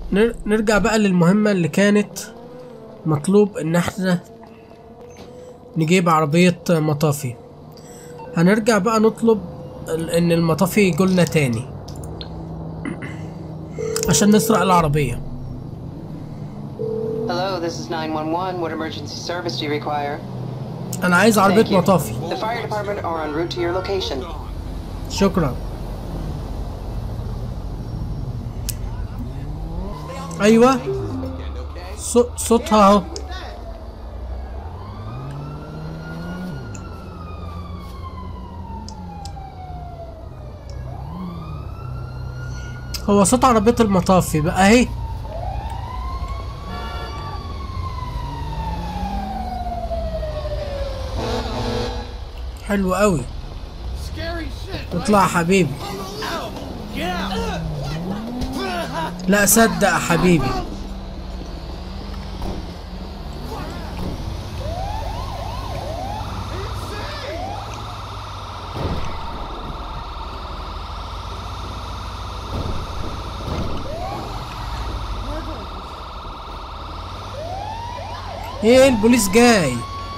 نر... نرجع بقى للمهمة اللي كانت مطلوب ان احنا نجيب عربية مطافي هنرجع بقى نطلب ال- ان المطافي يجولنا تاني عشان نسرق العربية Hello, this is 911. What emergency service do you require? انا عايز Thank عربية you. مطافي The fire department are en route to your location. شكرا ايوه صو- صوتها اهو هو صوت عربية المطافي بقى اهي حلو قوي Scary shit. اطلع يا حبيبي Yeah. لا صدق يا حبيبي ايه البوليس جاي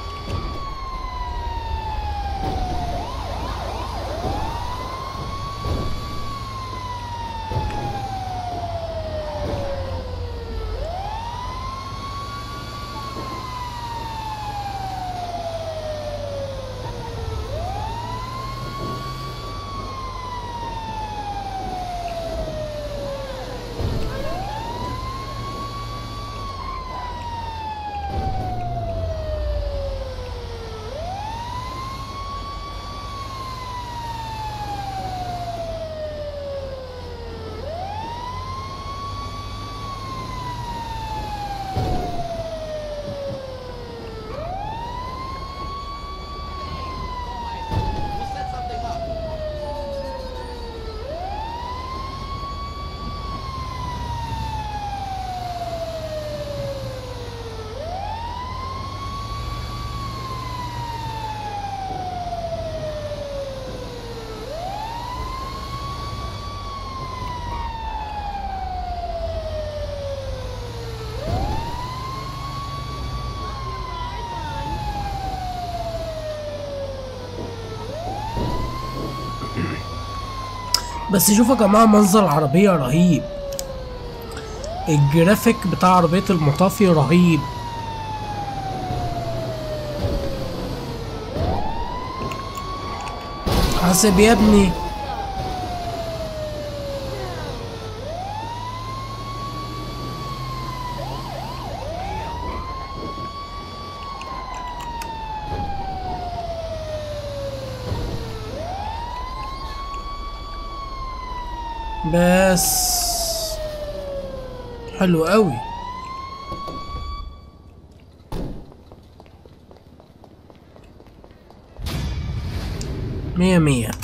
بس شوفوا يا جماعة منظر العربية رهيب الجرافيك بتاع عربية المطافي رهيب حاسب يا ابني بس حلو قوي مية مية